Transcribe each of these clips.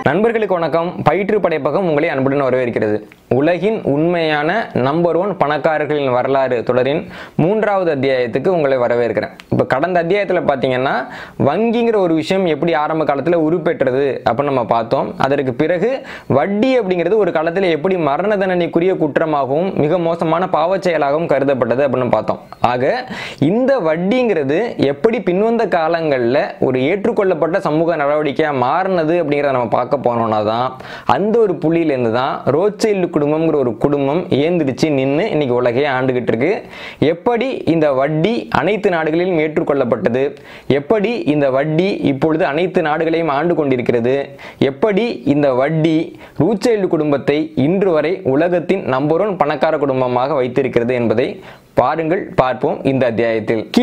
நண்பர்களுக்கு வணக்கம் பயிற்று படைப்பகம் உங்களை அன்புடன் வரவேற்கிறது உலகின் உண்மையான நம்பர் ஒன் பணக்காரர்களின் வரலாறு தொடரின் மூன்றாவது அத்தியாயத்துக்கு உங்களை வரவேற்கிறேன் இப்போ கடந்த அத்தியாயத்தில் பார்த்தீங்கன்னா வங்கிங்கிற ஒரு விஷயம் எப்படி ஆரம்ப காலத்தில் உருப்பெற்றது அப்படின்னு நம்ம பார்த்தோம் அதற்கு பிறகு வட்டி அப்படிங்கிறது ஒரு காலத்தில் எப்படி மரண தண்டனைக்குரிய குற்றமாகவும் மிக மோசமான பாவச் செயலாகவும் கருதப்பட்டது அப்படின்னு பார்த்தோம் ஆக இந்த வட்டிங்கிறது எப்படி பின்வந்த காலங்களில் ஒரு ஏற்றுக்கொள்ளப்பட்ட சமூக நடவடிக்கையாக மாறினது அப்படிங்கிறத நம்ம பார்க்க போனோம்னா தான் அந்த ஒரு புள்ளியிலேருந்து தான் ரோச்சைல்டு குடும்பம்ங்கிற ஒரு குடும்பம் ஏந்திரிச்சு நின்று இன்னைக்கு உலகையே ஆண்டுகிட்டு இருக்கு எப்படி இந்த வட்டி அனைத்து நாடுகளிலும் ஏற்றுக்கொள்ளப்பட்டது எப்படி இந்த வட்டி இப்பொழுது அனைத்து நாடுகளையும் ஆண்டு கொண்டிருக்கிறது எப்படி இந்த வட்டி ரூச்சைல்டு குடும்பத்தை இன்று வரை உலகத்தின் நம்பர் ஒன் பணக்கார குடும்பமாக வைத்திருக்கிறது என்பதை பாருங்கள் பார்ப்போம் இந்த அத்தியாயத்தில் கீ-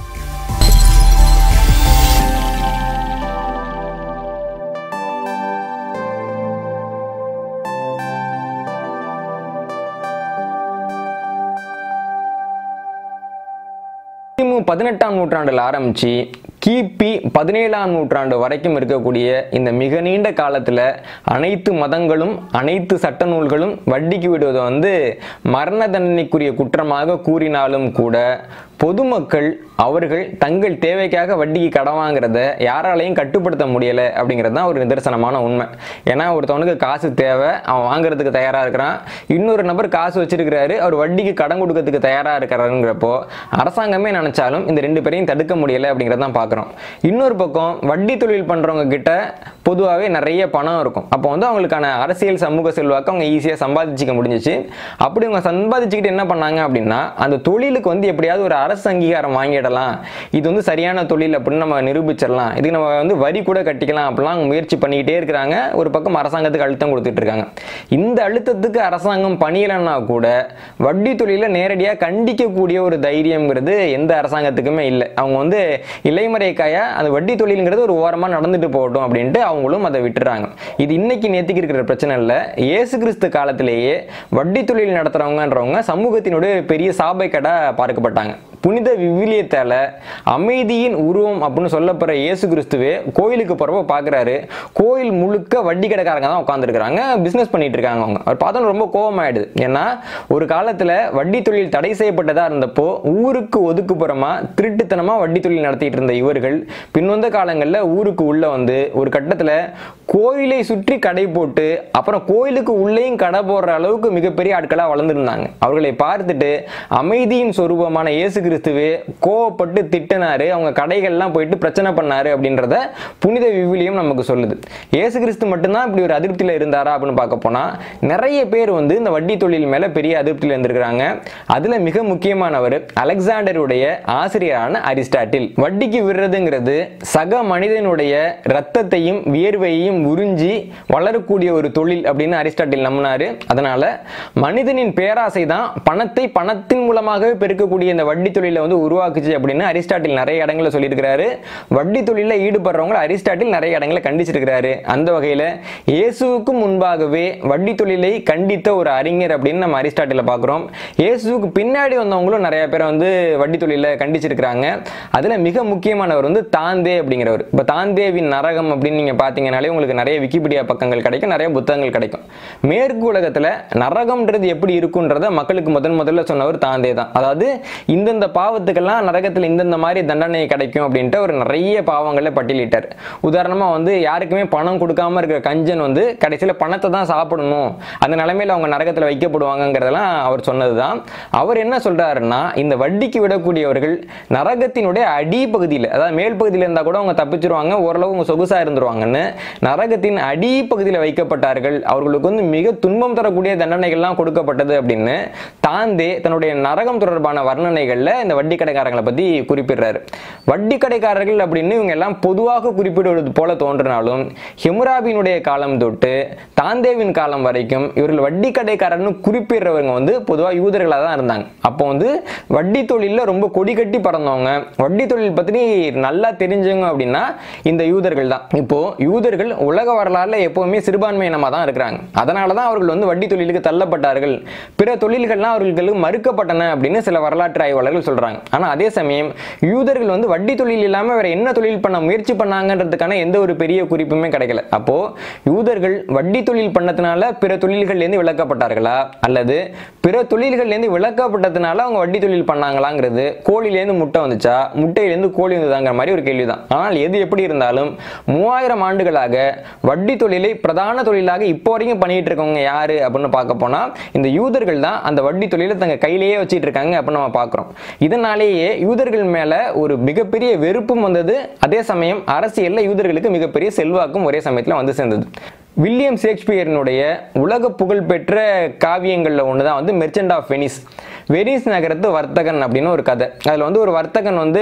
கிமு பதினெட்டாம் நூற்றாண்டில் ஆரம்பிச்சு கிபி பதினேழாம் நூற்றாண்டு வரைக்கும் இருக்கக்கூடிய இந்த மிக நீண்ட காலத்தில் அனைத்து மதங்களும் அனைத்து சட்ட நூல்களும் வட்டிக்கு விடுவதை வந்து மரண தண்டனைக்குரிய குற்றமாக கூறினாலும் கூட பொதுமக்கள் அவர்கள் தங்கள் தேவைக்காக வட்டிக்கு கடன் வாங்குறத யாராலையும் கட்டுப்படுத்த முடியலை அப்படிங்கிறது தான் ஒரு நிதர்சனமான உண்மை ஏன்னா ஒருத்தவனுக்கு காசு தேவை அவன் வாங்குறதுக்கு தயாராக இருக்கிறான் இன்னொரு நபர் காசு வச்சிருக்கிறாரு அவர் வட்டிக்கு கடன் கொடுக்கறதுக்கு தயாராக இருக்கிறாருங்கிறப்போ அரசாங்கமே நினைச்சாலும் இந்த ரெண்டு பேரையும் தடுக்க முடியலை அப்படிங்கிறத தான் பார்க்குறோம் இன்னொரு பக்கம் வட்டி தொழில் பண்ணுறவங்க கிட்ட பொதுவாகவே நிறைய பணம் இருக்கும் அப்போ வந்து அவங்களுக்கான அரசியல் சமூக செல்வாக்கு அவங்க ஈஸியாக சம்பாதிச்சிக்க முடிஞ்சிச்சு அப்படி அவங்க சம்பாதிச்சுக்கிட்டு என்ன பண்ணாங்க அப்படின்னா அந்த தொழிலுக்கு வந்து எப்படியாவது ஒரு அரசு அங்கீகாரம் வாங்கிடலாம் இது வந்து சரியான தொழில் அப்படின்னு நம்ம நிரூபிச்சிடலாம் இதுக்கு நம்ம வந்து வரி கூட கட்டிக்கலாம் அப்படிலாம் அவங்க முயற்சி பண்ணிக்கிட்டே இருக்கிறாங்க ஒரு பக்கம் அரசாங்கத்துக்கு அழுத்தம் கொடுத்துட்டு இருக்காங்க இந்த அழுத்தத்துக்கு அரசாங்கம் பணியலைன்னா கூட வட்டி தொழிலை நேரடியாக கண்டிக்கக்கூடிய ஒரு தைரியம்ங்கிறது எந்த அரசாங்கத்துக்குமே இல்லை அவங்க வந்து இலைமறைக்காயா அந்த வட்டி தொழிலுங்கிறது ஒரு ஓரமாக நடந்துட்டு போகட்டும் அப்படின்ட்டு அவங்களும் அதை விட்டுறாங்க இது இன்னைக்கு நேத்திக்கு இருக்கிற பிரச்சனை இல்லை இயேசு கிறிஸ்து காலத்திலேயே வட்டி தொழில் நடத்துறவங்கன்றவங்க சமூகத்தினுடைய பெரிய சாபைக்கடா பார்க்கப்பட்டாங்க புனித விவிலியத்தால அமைதியின் உருவம் அப்படின்னு சொல்லப்படுற இயேசு கிறிஸ்துவே கோயிலுக்கு போறப்ப பார்க்குறாரு கோயில் முழுக்க வட்டி கடைக்காரங்க தான் உட்காந்துருக்காங்க பிஸ்னஸ் பண்ணிட்டு இருக்காங்க அவங்க அவர் பார்த்தோன்னு ரொம்ப கோபமாயிடுது ஏன்னா ஒரு காலத்தில் வட்டி தொழில் தடை செய்யப்பட்டதா இருந்தப்போ ஊருக்கு ஒதுக்குப்புறமா திருட்டுத்தனமா வட்டி தொழில் நடத்திட்டு இருந்த இவர்கள் பின்வந்த காலங்களில் ஊருக்கு உள்ள வந்து ஒரு கட்டத்தில் கோயிலை சுற்றி கடை போட்டு அப்புறம் கோயிலுக்கு உள்ளேயும் கடை போடுற அளவுக்கு மிகப்பெரிய ஆட்களாக வளர்ந்துருந்தாங்க அவர்களை பார்த்துட்டு அமைதியின் சொரூபமான இயேசு கிறிஸ்துவே கோவப்பட்டு திட்டினாரு அவங்க கடைகள்லாம் போயிட்டு பிரச்சனை பண்ணாரு அப்படின்றத புனித விவிலியம் நமக்கு சொல்லுது இயேசு கிறிஸ்து மட்டும்தான் இப்படி ஒரு அதிருப்தியில் இருந்தாரா அப்படின்னு பார்க்க போனா நிறைய பேர் வந்து இந்த வட்டி தொழில் மேல பெரிய அதிருப்தியில் இருந்திருக்கிறாங்க அதுல மிக முக்கியமானவர் அலெக்சாண்டருடைய ஆசிரியரான அரிஸ்டாட்டில் வட்டிக்கு விடுறதுங்கிறது சக மனிதனுடைய ரத்தத்தையும் வியர்வையையும் உறிஞ்சி வளரக்கூடிய ஒரு தொழில் அப்படின்னு அரிஸ்டாட்டில் நம்பினாரு அதனால மனிதனின் பேராசை தான் பணத்தை பணத்தின் மூலமாகவே பெருக்கக்கூடிய இந்த வட்டி தொழிலை வந்து உருவாக்குச்சு அப்படின்னு அரிஸ்டாட்டில் நிறைய இடங்களில் சொல்லியிருக்கிறாரு வட்டி தொழிலில் ஈடுபடுறவங்க அரிஸ்டாட்டில் நிறைய இடங்களை கண்டிச்சிருக்கிறாரு அந்த வகையில் இயேசுவுக்கு முன்பாகவே வட்டி தொழிலை கண்டித்த ஒரு அறிஞர் அப்படின்னு நம்ம அரிஸ்டாட்டில பார்க்குறோம் இயேசுவுக்கு பின்னாடி வந்தவங்களும் நிறைய பேரை வந்து வட்டி தொழிலை கண்டிச்சிருக்கிறாங்க அதில் மிக முக்கியமானவர் வந்து தாந்தே அப்படிங்கிறவர் இப்போ தாந்தேவின் நரகம் அப்படின்னு நீங்கள் பார்த்தீங்கனாலே உங்களுக்கு நிறைய விக்கிபீடியா பக்கங்கள் கிடைக்கும் நிறைய புத்தகங்கள் கிடைக்கும் மேற்கு உலகத்தில் நரகம்ன்றது எப்படி இருக்குன்றத மக்களுக்கு முதன் முதல்ல சொன்னவர் தாந்தே தான் அதாவது இந்தந்த பாவத்துக்கெல்லாம் நரகத்தில் இந்தந்த மாதிரி தண்டனை கிடைக்கும் அப்படின்ட்டு அவர் நிறைய பாவங்களை பட்டியலிட்டார் உதாரணமாக வந்து யாருக்குமே பணம் கொடுக்காம இருக்கிற கஞ்சன் வந்து கடைசியில் பணத்தை தான் சாப்பிடணும் அந்த நிலைமையில் அவங்க நரகத்தில் வைக்கப்படுவாங்கங்கிறதெல்லாம் அவர் சொன்னது தான் அவர் என்ன சொல்றாருன்னா இந்த வட்டிக்கு விடக்கூடியவர்கள் நரகத்தினுடைய அடிப்பகுதியில் அதாவது மேல் பகுதியில் இருந்தால் கூட அவங்க தப்பிச்சிருவாங்க ஓரளவு அவங்க சொகுசாக இருந்துருவாங்கன்னு நரகத்தின் அடிப்பகுதியில் வைக்கப்பட்டார்கள் அவர்களுக்கு வந்து மிக துன்பம் தரக்கூடிய தண்டனைகள்லாம் கொடுக்கப்பட்டது அப்படின்னு தாந்தே தன்னுடைய நரகம் தொடர்பான வர்ணனைகளில் இந்த வட்டி கடைக்காரங்களை பற்றி குறிப்பிடுறாரு வட்டி கடைக்காரர்கள் அப்படின்னு இவங்க எல்லாம் பொதுவாக குறிப்பிடுவது போல தோன்றினாலும் ஹெமுராபினுடைய காலம் தொட்டு தாந்தேவின் காலம் வரைக்கும் இவர்கள் வட்டி கடைக்காரர்னு குறிப்பிடுறவங்க வந்து பொதுவாக யூதர்களாக தான் இருந்தாங்க அப்போ வந்து வட்டி தொழிலில் ரொம்ப கொடி கட்டி பறந்தவங்க வட்டி தொழில் பற்றி நல்லா தெரிஞ்சவங்க அப்படின்னா இந்த யூதர்கள் தான் இப்போ யூதர்கள் உலக வரலாறுல எப்பவுமே சிறுபான்மை இனமாக தான் இருக்கிறாங்க அதனால தான் அவர்கள் வந்து வட்டி தொழிலுக்கு தள்ளப்பட்டார்கள் பிற தொழில்கள்லாம் அவர்களுக்கு மறுக்கப்பட்டன அப்படின்னு சில வரலாற்று ஆய்வாளர்கள் சொல்றாங்க ஆனா அதே சமயம் யூதர்கள் வந்து வட்டி தொழில் இல்லாம வேற என்ன தொழில் பண்ண முயற்சி பண்ணாங்கன்றதுக்கான எந்த ஒரு பெரிய குறிப்புமே கிடைக்கல அப்போ யூதர்கள் வட்டி தொழில் பண்ணதுனால பிற தொழில்கள்லேருந்து விலக்கப்பட்டார்களா அல்லது பிற தொழில்கள்லேருந்து விலக்கப்பட்டதுனால அவங்க வட்டி தொழில் பண்ணாங்களாங்கிறது கோழிலேருந்து முட்டை வந்துச்சா முட்டையிலேருந்து கோழி வந்ததாங்கிற மாதிரி ஒரு கேள்விதான் ஆனால் எது எப்படி இருந்தாலும் மூவாயிரம் ஆண்டுகளாக வட்டி தொழிலை பிரதான தொழிலாக இப்போ வரைக்கும் பண்ணிட்டு இருக்கவங்க யாரு அப்படின்னு பார்க்க போனா இந்த யூதர்கள் தான் அந்த வட்டி தொழிலை தங்க கையிலேயே வச்சிட்டு இருக்காங்க அப்படின்னு நம்ம பார்க்குறோம் இதனாலேயே யூதர்கள் மேல ஒரு மிகப்பெரிய வெறுப்பும் வந்தது அதே சமயம் அரசியல்ல யூதர்களுக்கு மிகப்பெரிய செல்வாக்கும் ஒரே சமயத்தில் வந்து சேர்ந்தது வில்லியம் ஷேக்ஸ்பியரினுடைய உலக புகழ்பெற்ற காவியங்களில் ஒன்று தான் வந்து மெர்ச்சன்ட் ஆஃப் வெனிஸ் வெனிஸ் நகரத்து வர்த்தகன் அப்படின்னு ஒரு கதை அதில் வந்து ஒரு வர்த்தகன் வந்து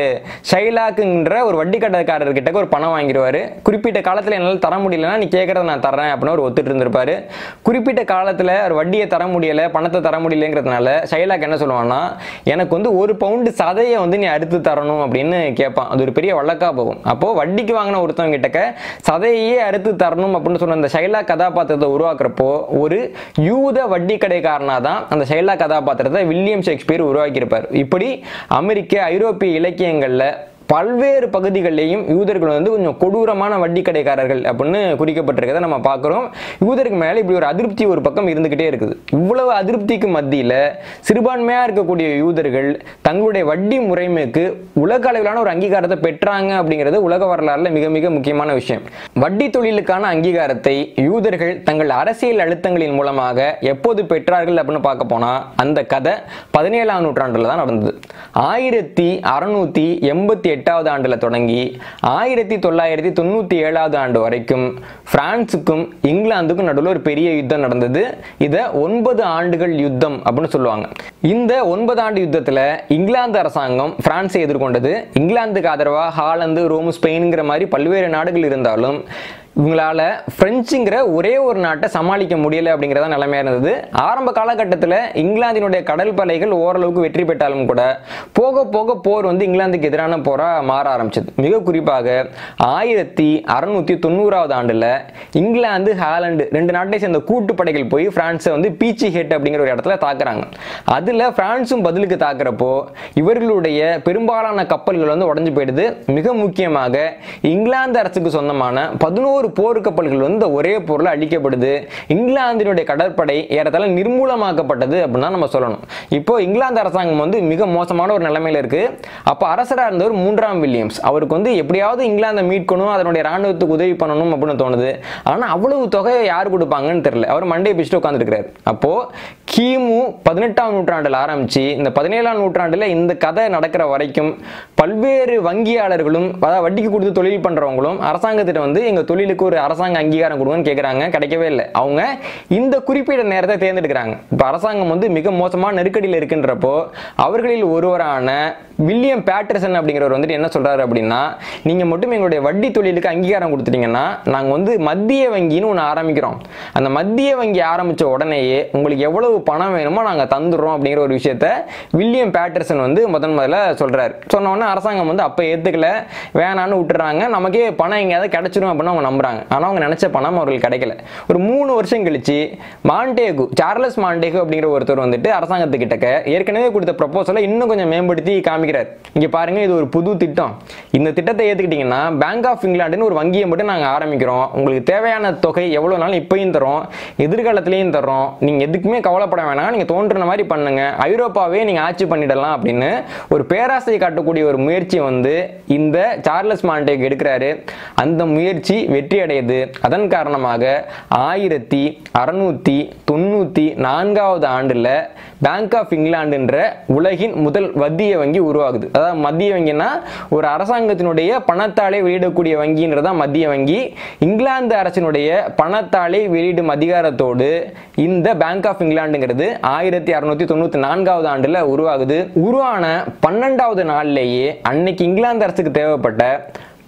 ஷைலாக்குன்ற ஒரு வட்டி கடைக்காரர்கிட்ட ஒரு பணம் வாங்கிடுவார் குறிப்பிட்ட காலத்தில் என்னால் தர முடியலன்னா நீ கேட்குறத நான் தரேன் அப்படின்னு ஒரு ஒத்துட்டு இருந்திருப்பாரு குறிப்பிட்ட காலத்தில் ஒரு வட்டியை தர முடியலை பணத்தை தர முடியலைங்கிறதுனால ஷைலாக் என்ன சொல்லுவான்னா எனக்கு வந்து ஒரு பவுண்டு சதையை வந்து நீ அறுத்து தரணும் அப்படின்னு கேட்பான் அது ஒரு பெரிய வழக்கா போகும் அப்போது வட்டிக்கு வாங்கின ஒருத்தவங்க கிட்டக்க சதையே அறுத்து தரணும் அப்படின்னு சொன்ன அந்த ஷைலா கதாபாத்திரத்தை உருவாக்குறப்போ ஒரு யூத வட்டி கடைக்காரனாக தான் அந்த ஷைலா கதாபாத்திரத்தை வில்லியம் ஷேக்ஸ்பியர் உருவாக்கியிருப்பார் இப்படி அமெரிக்க ஐரோப்பிய இலக்கியங்களில் பல்வேறு பகுதிகளிலேயும் யூதர்கள் வந்து கொஞ்சம் கொடூரமான வட்டி கடைக்காரர்கள் அப்படின்னு குறிக்கப்பட்டிருக்கிறத நம்ம பார்க்குறோம் யூதருக்கு மேலே இப்படி ஒரு அதிருப்தி ஒரு பக்கம் இருந்துக்கிட்டே இருக்குது இவ்வளவு அதிருப்திக்கு மத்தியில் சிறுபான்மையாக இருக்கக்கூடிய யூதர்கள் தங்களுடைய வட்டி முறைமைக்கு உலக அளவிலான ஒரு அங்கீகாரத்தை பெற்றாங்க அப்படிங்கிறது உலக வரலாறுல மிக மிக முக்கியமான விஷயம் வட்டி தொழிலுக்கான அங்கீகாரத்தை யூதர்கள் தங்கள் அரசியல் அழுத்தங்களின் மூலமாக எப்போது பெற்றார்கள் அப்படின்னு பார்க்க போனா அந்த கதை பதினேழாம் நூற்றாண்டுல தான் நடந்தது ஆயிரத்தி அறுநூத்தி எண்பத்தி எட்டாவது ஆண்டுல தொடங்கி ஆயிரத்தி தொள்ளாயிரத்தி தொண்ணூத்தி ஏழாவது ஆண்டு வரைக்கும் பிரான்சுக்கும் இங்கிலாந்துக்கும் நடுவில் ஒரு பெரிய யுத்தம் நடந்தது இதை ஒன்பது ஆண்டுகள் யுத்தம் அப்படின்னு சொல்லுவாங்க இந்த ஒன்பது ஆண்டு யுத்தத்துல இங்கிலாந்து அரசாங்கம் பிரான்ஸை எதிர்கொண்டது இங்கிலாந்துக்கு ஆதரவா ஹாலந்து ரோம் ஸ்பெயின்ங்கிற மாதிரி பல்வேறு நாடுகள் இருந்தாலும் இவங்களால பிரெஞ்சுங்கிற ஒரே ஒரு நாட்டை சமாளிக்க முடியல அப்படிங்கிறதா நிலைமையா இருந்தது ஆரம்ப காலகட்டத்தில் இங்கிலாந்தினுடைய கடல் படைகள் ஓரளவுக்கு வெற்றி பெற்றாலும் கூட போக போக போர் வந்து இங்கிலாந்துக்கு எதிரான போரா மாற ஆரம்பிச்சது மிக குறிப்பாக ஆயிரத்தி அறுநூத்தி தொண்ணூறாவது ஆண்டுல இங்கிலாந்து ஹாலந்து ரெண்டு நாட்டை சேர்ந்த கூட்டு படைகள் போய் பிரான்ஸை வந்து பீச்சி ஹெட் அப்படிங்கிற ஒரு இடத்துல தாக்குறாங்க அதுல பிரான்ஸும் பதிலுக்கு தாக்குறப்போ இவர்களுடைய பெரும்பாலான கப்பல்கள் வந்து உடஞ்சு போயிடுது மிக முக்கியமாக இங்கிலாந்து அரசுக்கு சொந்தமான பதினோரு போர் கப்பல்கள் வந்து இந்த ஒரே போர்ல அழிக்கப்படுது இங்கிலாந்தினுடைய கடற்படை ஏறத்தாழ நிர்மூலமாக்கப்பட்டது அப்படின்னு தான் நம்ம சொல்லணும் இப்போ இங்கிலாந்து அரசாங்கம் வந்து மிக மோசமான ஒரு நிலைமையில இருக்கு அப்போ அரசராக இருந்தவர் மூன்றாம் வில்லியம்ஸ் அவருக்கு வந்து எப்படியாவது இங்கிலாந்தை மீட்கணும் அதனுடைய ராணுவத்துக்கு உதவி பண்ணணும் அப்படின்னு தோணுது ஆனா அவ்வளவு தொகையை யார் கொடுப்பாங்கன்னு தெரியல அவர் மண்டே பிச்சுட்டு உட்காந்துருக்கிறார் அப்போ கிமு பதினெட்டாம் நூற்றாண்டில் ஆரம்பிச்சு இந்த பதினேழாம் நூற்றாண்டுல இந்த கதை நடக்கிற வரைக்கும் பல்வேறு வங்கியாளர்களும் அதாவது வட்டிக்கு கொடுத்து தொழில் பண்றவங்களும் அரசாங்கத்திட்ட வந்து எங்க தொழிலுக்கு ஒரு அரசாங்க அங்கீகாரம் கொடுங்கன்னு கேட்குறாங்க கிடைக்கவே இல்லை அவங்க இந்த குறிப்பிட்ட நேரத்தை தேர்ந்தெடுக்கிறாங்க இப்போ அரசாங்கம் வந்து மிக மோசமான நெருக்கடியில் இருக்கின்றப்போ அவர்களில் ஒருவரான வில்லியம் பேட்டர்சன் அப்படிங்கிறவர் வந்துட்டு என்ன சொல்றாரு அப்படின்னா நீங்க மட்டும் எங்களுடைய வட்டி தொழிலுக்கு அங்கீகாரம் கொடுத்துட்டீங்கன்னா நாங்க வந்து மத்திய வங்கின்னு ஒன்று ஆரம்பிக்கிறோம் அந்த மத்திய வங்கி ஆரம்பிச்ச உடனேயே உங்களுக்கு எவ்வளவு பணம் வேணுமோ நாங்க தந்துடுறோம் அப்படிங்கிற ஒரு விஷயத்த வில்லியம் பேட்டர்சன் வந்து முதன் முதல்ல சொல்றாரு சொன்ன உடனே அரசாங்கம் வந்து அப்ப ஏத்துக்கல வேணான்னு விட்டுறாங்க நமக்கே பணம் எங்கேயாவது கிடைச்சிரும் அப்படின்னு அவங்க நம்புறாங்க ஆனா அவங்க நினைச்ச பணம் அவர்களுக்கு கிடைக்கல ஒரு மூணு வருஷம் கழிச்சு மாண்டேகு சார்லஸ் மாண்டேகு அப்படிங்கிற ஒருத்தர் வந்துட்டு அரசாங்கத்துக்கிட்டக்க ஏற்கனவே கொடுத்த ப்ரப்போசலை இன்னும் கொஞ்சம் மேம்படுத்தி காமிக்கிறார் இங்க பாருங்க இது ஒரு புது திட்டம் இந்த திட்டத்தை ஏத்துக்கிட்டீங்கன்னா பேங்க் ஆஃப் இங்கிலாந்துன்னு ஒரு வங்கியை மட்டும் நாங்க ஆரம்பிக்கிறோம் உங்களுக்கு தேவையான தொகை எவ்வளவு நாளும் இப்பயும் தரோம் எதிர்காலத்திலையும் தரோம் நீங்க எதுக்குமே கவலைப்பட வேணாம் நீங்க தோன்றுன மாதிரி பண்ணுங்க ஐரோப்பாவே நீங்க ஆட்சி பண்ணிடலாம் அப்படின்னு ஒரு பேராசை காட்டக்கூடிய ஒரு முயற்சி வந்து இந்த சார்லஸ் மாண்டேக் எடுக்கிறாரு அந்த முயற்சி வெற்றி அடையுது அதன் காரணமாக ஆயிரத்தி அறுநூத்தி தொண்ணூத்தி நான்காவது ஆண்டுல பேங்க் ஆஃப் இங்கிலாந்துன்ற உலகின் முதல் மத்திய வங்கி உருவாகுது அதாவது மத்திய வங்கினா ஒரு அரசாங்கத்தினுடைய பணத்தாலே வெளியிடக்கூடிய வங்கின்றது தான் மத்திய வங்கி இங்கிலாந்து அரசினுடைய பணத்தாலே வெளியிடும் அதிகாரத்தோடு இந்த பேங்க் ஆஃப் இங்கிலாந்துங்கிறது ஆயிரத்தி அறுநூத்தி தொண்ணூத்தி நான்காவது ஆண்டுல உருவாகுது உருவான பன்னெண்டாவது நாள்லேயே அன்னைக்கு இங்கிலாந்து அரசுக்கு தேவைப்பட்ட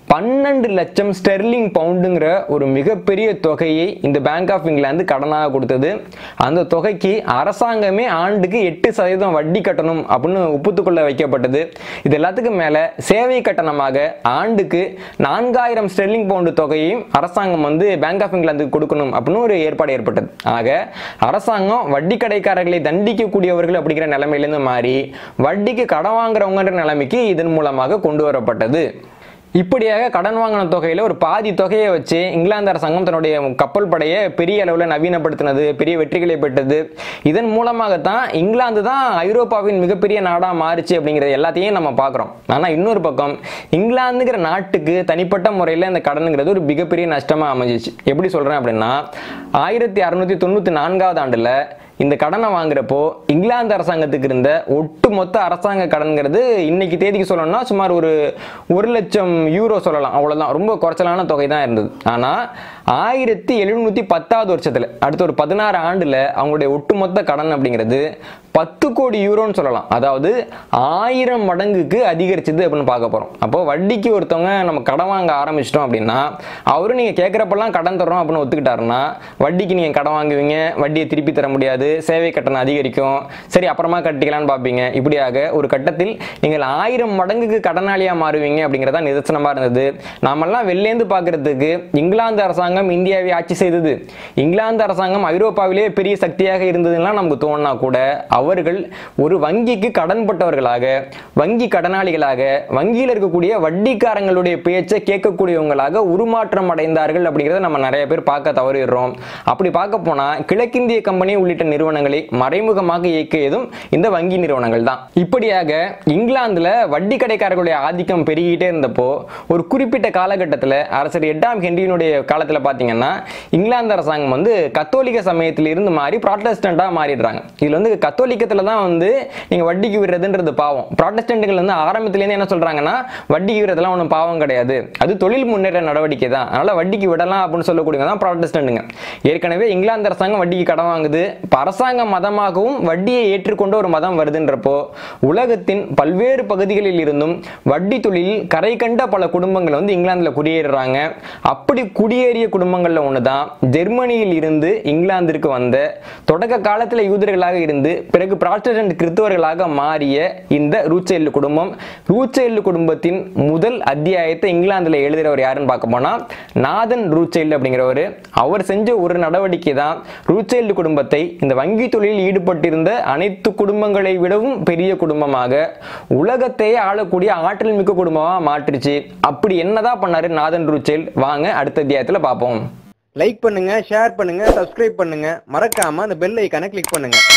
பன்னெண்டு லட்சம் ஸ்டெர்லிங் பவுண்டுங்கிற ஒரு மிகப்பெரிய தொகையை இந்த பேங்க் ஆஃப் இங்கிலாந்து கடனாக கொடுத்தது அந்த தொகைக்கு அரசாங்கமே ஆண்டுக்கு எட்டு சதவீதம் வட்டி கட்டணும் அப்படின்னு ஒப்புத்துக்கொள்ள வைக்கப்பட்டது இது எல்லாத்துக்கும் மேல சேவை கட்டணமாக ஆண்டுக்கு நான்காயிரம் ஸ்டெர்லிங் பவுண்டு தொகையையும் அரசாங்கம் வந்து பேங்க் ஆஃப் இங்கிலாந்துக்கு கொடுக்கணும் அப்படின்னு ஒரு ஏற்பாடு ஏற்பட்டது ஆக அரசாங்கம் வட்டி கடைக்காரர்களை தண்டிக்கக்கூடியவர்கள் அப்படிங்கிற நிலைமையிலிருந்து மாறி வட்டிக்கு கடன் வாங்குறவங்கன்ற நிலைமைக்கு இதன் மூலமாக கொண்டு வரப்பட்டது இப்படியாக கடன் வாங்கின தொகையில ஒரு பாதி தொகையை வச்சு இங்கிலாந்து அரசாங்கம் தன்னுடைய கப்பல் படையை பெரிய அளவில் நவீனப்படுத்தினது பெரிய வெற்றிகளை பெற்றது இதன் மூலமாகத்தான் இங்கிலாந்து தான் ஐரோப்பாவின் மிகப்பெரிய நாடா மாறுச்சு அப்படிங்கிறது எல்லாத்தையும் நம்ம பார்க்குறோம் ஆனால் இன்னொரு பக்கம் இங்கிலாந்துங்கிற நாட்டுக்கு தனிப்பட்ட முறையில் இந்த கடனுங்கிறது ஒரு மிகப்பெரிய நஷ்டமாக அமைஞ்சிச்சு எப்படி சொல்கிறேன் அப்படின்னா ஆயிரத்தி அறுநூத்தி தொண்ணூற்றி நான்காவது ஆண்டில் இந்த கடனை வாங்குறப்போ இங்கிலாந்து அரசாங்கத்துக்கு இருந்த ஒட்டுமொத்த அரசாங்க கடன்கிறது இன்னைக்கு தேதிக்கு சொல்லணும்னா சுமார் ஒரு ஒரு லட்சம் யூரோ சொல்லலாம் அவ்வளவுதான் ரொம்ப குறைச்சலான தொகை தான் இருந்தது ஆனா ஆயிரத்தி எழுநூத்தி பத்தாவது வருஷத்துல அடுத்த ஒரு பதினாறு ஆண்டுல அவங்களுடைய ஒட்டுமொத்த கடன் அப்படிங்கிறது பத்து கோடி யூரோன்னு சொல்லலாம் அதாவது ஆயிரம் மடங்குக்கு அதிகரிச்சது அப்படின்னு பார்க்க போறோம் அப்போ வட்டிக்கு ஒருத்தவங்க நம்ம கடன் வாங்க ஆரம்பிச்சிட்டோம் அப்படின்னா அவரும் நீங்க கேட்குறப்பெல்லாம் கடன் தரோம் அப்படின்னு ஒத்துக்கிட்டாருன்னா வட்டிக்கு நீங்க கடன் வாங்குவீங்க வட்டியை திருப்பி தர முடியாது சேவை கட்டணம் அதிகரிக்கும் சரி அப்புறமா கட்டிக்கலாம்னு பார்ப்பீங்க இப்படியாக ஒரு கட்டத்தில் நீங்கள் ஆயிரம் மடங்குக்கு கடனாளியா மாறுவீங்க அப்படிங்கிறதா நிதர்சனமா இருந்தது நாமெல்லாம் வெளிலேந்து பார்க்கறதுக்கு இங்கிலாந்து அரசாங்கம் இந்தியாவை ஆட்சி செய்தது இங்கிலாந்து அரசாங்கம் ஐரோப்பாவிலேயே பெரிய சக்தியாக இருந்ததுலாம் நமக்கு தோணுனா கூட அவர்கள் ஒரு வங்கிக்கு கடன்பட்டவர்களாக வங்கி கடனாளிகளாக வங்கியில் இருக்கக்கூடிய வட்டிக்காரங்களுடைய பேச்சை கேட்கக்கூடியவங்களாக உருமாற்றம் அடைந்தார்கள் அப்படிங்கிறத நம்ம நிறைய பேர் பார்க்க தவறிடுறோம் அப்படி பார்க்க போனா கிழக்கிந்திய கம்பெனி உள்ளிட்ட நிறுவனங்களை மறைமுகமாக இயக்கியதும் இந்த வங்கி நிறுவனங்கள் தான் இப்படியாக இங்கிலாந்துல வட்டி கடைக்காரர்களுடைய ஆதிக்கம் பெருகிட்டே இருந்தப்போ ஒரு குறிப்பிட்ட காலகட்டத்தில் அரசர் எட்டாம் ஹென்ரியினுடைய காலத்தில் பார்த்தீங்கன்னா இங்கிலாந்து அரசாங்கம் வந்து கத்தோலிக்க சமயத்தில் இருந்து மாறி ப்ராட்டஸ்டண்டாக மாறிடுறாங்க இதுல வந்து கத்தோலிக்கத்தில் தான் வந்து நீங்க வட்டிக்கு விடுறதுன்றது பாவம் ப்ராட்டஸ்டன்ட்கள் வந்து ஆரம்பத்திலேருந்து என்ன சொல்றாங்கன்னா வட்டிக்கு விடுறதுலாம் ஒன்றும் பாவம் கிடையாது அது தொழில் முன்னேற்ற நடவடிக்கை தான் அதனால வட்டிக்கு விடலாம் அப்படின்னு சொல்லக்கூடியவங்க தான் ப்ராட்டஸ்டன்ட்டுங்க ஏற்கனவே இங்கிலாந்து அரசாங்கம் வட்டிக்கு கடன் வாங்குது இப்போ அரசாங்க மதமாகவும் வட்டியை ஏற்றுக்கொண்ட ஒரு மதம் வருதுன்றப்போ உலகத்தின் பல்வேறு பகுதிகளில் இருந்தும் வட்டி தொழிலில் கரை கண்ட பல குடும்பங்கள் வந்து இங்கிலாந்துல குடியேறுறாங்க அப்படி குடியேறிய குடும்பங்கள்ல ஒன்று தான் ஜெர்மனியில் இருந்து இங்கிலாந்திற்கு வந்த தொடக்க காலத்தில் யூதர்களாக இருந்து பிறகு ப்ராட்டஸ்டன்ட் கிறிஸ்தவர்களாக மாறிய இந்த ரூச்செல்லு குடும்பம் ரூச்செல்லு குடும்பத்தின் முதல் அத்தியாயத்தை இங்கிலாந்துல எழுதுறவர் யாருன்னு பார்க்க போனா நாதன் ரூச்செல் அப்படிங்கிறவர் அவர் செஞ்ச ஒரு நடவடிக்கை தான் ரூச்செல்டு குடும்பத்தை இந்த வங்கி தொழிலில் ஈடுபட்டிருந்த அனைத்து குடும்பங்களை விடவும் பெரிய குடும்பமாக உலகத்தையே ஆளக்கூடிய ஆற்றல் மிக்க குடும்பமா மாற்றுச்சு அப்படி என்னதான் பண்ணாரு நாதன் ரூச்செல் வாங்க அடுத்த அத்தியாயத்துல பார்ப்போம் லைக் பண்ணுங்க ஷேர் பண்ணுங்க சப்ஸ்கிரைப் பண்ணுங்க மறக்காம அந்த பெல் ஐக்கானை கிளிக் பண்ணுங்க